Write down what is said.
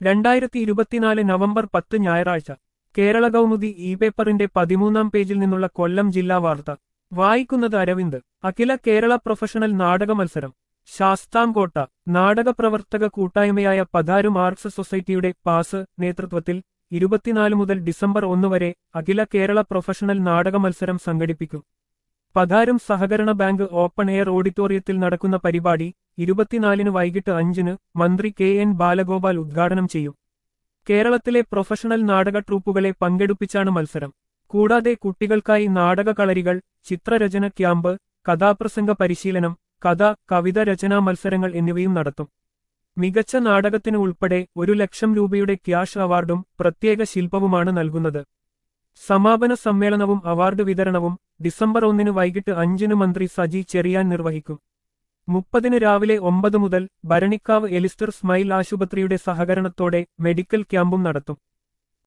രണ്ടായിരത്തി ഇരുപത്തിനാല് നവംബർ പത്ത് ഞായറാഴ്ച കേരള കൗമുദി ഇ പേപ്പറിന്റെ പതിമൂന്നാം പേജിൽ നിന്നുള്ള കൊല്ലം ജില്ലാ വാർത്ത വായിക്കുന്നത് അരവിന്ദ് അഖില കേരള പ്രൊഫഷണൽ നാടക മത്സരം ശാസ്താംകോട്ട നാടക പ്രവർത്തക കൂട്ടായ്മയായ പതാരും ആർട്സ് സൊസൈറ്റിയുടെ പാസ് നേതൃത്വത്തിൽ ഇരുപത്തിനാല് മുതൽ ഡിസംബർ ഒന്ന് വരെ അഖില കേരള പ്രൊഫഷണൽ നാടക മത്സരം സംഘടിപ്പിക്കും പതാരും സഹകരണ ബാങ്ക് ഓപ്പൺ എയർ ഓഡിറ്റോറിയത്തിൽ നടക്കുന്ന പരിപാടി ഇരുപത്തിനാലിന് വൈകിട്ട് അഞ്ചിന് മന്ത്രി കെ എൻ ബാലഗോപാൽ ഉദ്ഘാടനം ചെയ്യും കേരളത്തിലെ പ്രൊഫഷണൽ നാടക ട്രൂപ്പുകളെ പങ്കെടുപ്പിച്ചാണ് മത്സരം കൂടാതെ കുട്ടികൾക്കായി നാടക കളരികൾ ചിത്രരചന ക്യാമ്പ് കഥാപ്രസംഗ പരിശീലനം കഥ കവിത രചനാ മത്സരങ്ങൾ എന്നിവയും നടത്തും മികച്ച നാടകത്തിന് ഉൾപ്പെടെ ഒരു ലക്ഷം രൂപയുടെ ക്യാഷ് അവാർഡും പ്രത്യേക ശില്പവുമാണ് നൽകുന്നത് സമാപന സമ്മേളനവും അവാർഡ് വിതരണവും ഡിസംബർ ഒന്നിന് വൈകിട്ട് അഞ്ചിന് മന്ത്രി സജി ചെറിയാൻ നിർവഹിക്കും മുപ്പതിന് രാവിലെ ഒമ്പത് മുതൽ ഭരണിക്കാവ് എലിസ്റ്റർ സ്മൈൽ ആശുപത്രിയുടെ സഹകരണത്തോടെ മെഡിക്കൽ ക്യാമ്പും നടത്തും